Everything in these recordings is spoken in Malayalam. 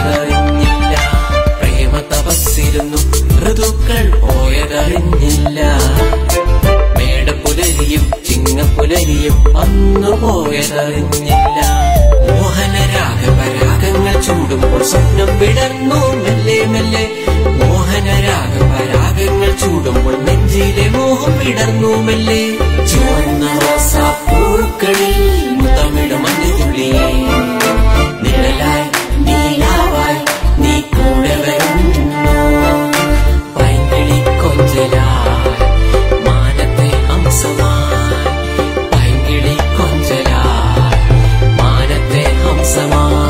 പോയതറിഞ്ഞില്ല പ്രേമ തപസ്സിരുന്നു ഋതുക്കൾ പോയതറിഞ്ഞില്ല മേടപ്പുലരിയും ചിങ്ങപ്പുലരിയും അന്നു പോയതറിഞ്ഞില്ല മോഹന രാഗപരാഗങ്ങൾ ചൂടുമ്പോൾ സ്വപ്നം വിടർന്നു മെല്ലെ മെല്ലെ മോഹന രാഗപരാഗങ്ങൾ ചൂടുമ്പോൾ നെഞ്ചിലെ മോഹം വിടർന്നു മെല്ലെ ചുവന്ന റോസാപ്പൂക്കളിൽ മുത്തമിട മഞ്ഞുതുള്ളിയേ നിഴലായി നീലാവായി നീ കൂടെ വരുന്നു പൈങ്കിളി കൊഞ്ചലായി മാനത്തെ ഹംസമായി പൈങ്കിളി കൊഞ്ചലായി മാനത്തെ ഹംസമായി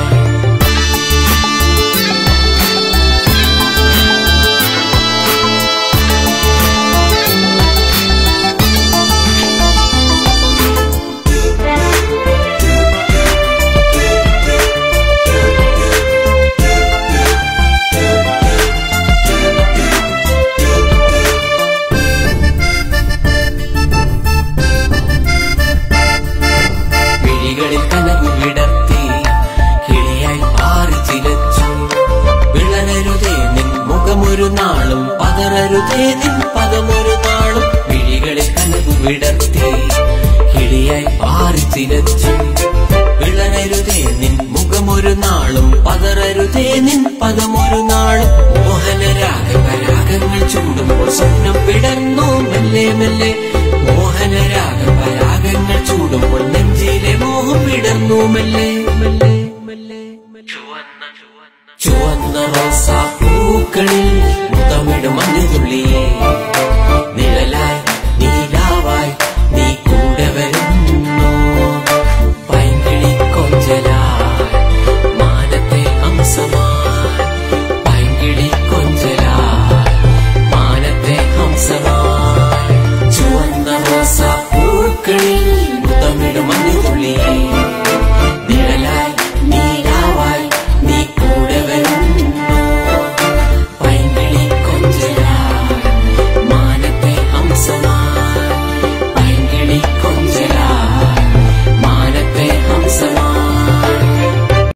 മിഴികളിൽ കനവ് വിടർത്തി കിളിയായി പാറി ചിലച്ചു വിളരരുതേ നിൻ മുഖമൊരു നാളും പതറരുതേ നിൻ പദമൊരു നാളും മിഴികളിൽ കനവ് വിടർത്തി കിളിയായി പാറി ചിലച്ചു വിളരരുതേ നിൻ മുഖമൊരു നാളും പതറരുതേ നിൻ പദമൊരു നാളും മോഹന രാഗപരാഗങ്ങൾ ചൂടുമ്പോൾ സ്വപ്നം വിടർന്നു മെല്ലെ മെല്ലെ മോഹന രാഗപരാഗങ്ങൾ ചൂടുമ്പോൾ നെഞ്ചിലെ മോഹം വിടർന്നു മെല്ലെ മെല്ലെ മെല്ലെ ചുവന്ന ചുവന്ന റോസാ പൂക്കളിൽ മുത്തമിടും മഞ്ഞുതുള്ളിയേ